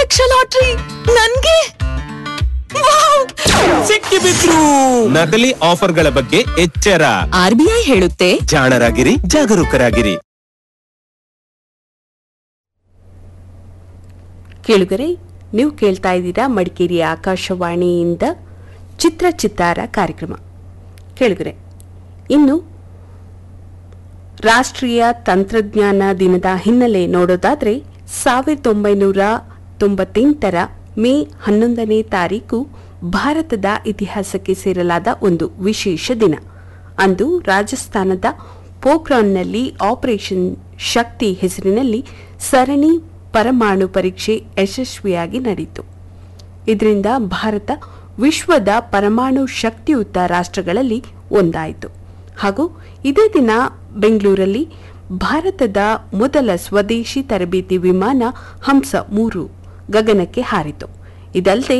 Lakh lottery ನನ್ಗೆ wow! ಸಿಕ್ಕಿಬಿದ್ರು ನಕಲಿ ಆಫರ್ಗಳ ಬಗ್ಗೆ ಎಚ್ಚರ ಆರ್ಬಿಐ ಹೇಳುತ್ತೆ ಜಾಣರಾಗಿರಿ ಜಾಗರೂಕರಾಗಿರಿ ಕೇಳುಗರೆ ನೀವು ಕೇಳ್ತಾ ಇದ್ದೀರಾ ಮಡಿಕೇರಿಯ ಆಕಾಶವಾಣಿಯಿಂದ ಚಿತ್ರ ಚಿತ್ತಾರ ಕಾರ್ಯಕ್ರಮ ಕೇಳುಗರೆ ಇನ್ನು ರಾಷ್ಟ್ರೀಯ ತಂತ್ರಜ್ಞಾನ ದಿನದ ಹಿನ್ನೆಲೆ ನೋಡೋದಾದ್ರೆ ಸಾವಿರದ ಒಂಬೈನೂರ ತೊಂಬತ್ತೆಂಟರ ಮೇ ಹನ್ನೊಂದನೇ ತಾರೀಕು ಭಾರತದ ಇತಿಹಾಸಕ್ಕೆ ಸೇರಲಾದ ಒಂದು ವಿಶೇಷ ದಿನ ಅಂದು ರಾಜಸ್ಥಾನದ ಪೋಖ್ರಾನ್ನಲ್ಲಿ ಆಪರೇಷನ್ ಶಕ್ತಿ ಹೆಸರಿನಲ್ಲಿ ಸರಣಿ ಪರಮಾಣು ಪರೀಕ್ಷೆ ಯಶಸ್ವಿಯಾಗಿ ನಡೆಯಿತು ಇದರಿಂದ ಭಾರತ ವಿಶ್ವದ ಪರಮಾಣು ಶಕ್ತಿಯುತ ರಾಷ್ಟ್ರಗಳಲ್ಲಿ ಒಂದಾಯಿತು ಹಾಗೂ ಇದೇ ದಿನ ಬೆಂಗಳೂರಲ್ಲಿ ಭಾರತದ ಮೊದಲ ಸ್ವದೇಶಿ ತರಬೇತಿ ವಿಮಾನ ಹಂಸ ಮೂರು ಗಗನಕ್ಕೆ ಹಾರಿತು ಇದಲ್ಲದೆ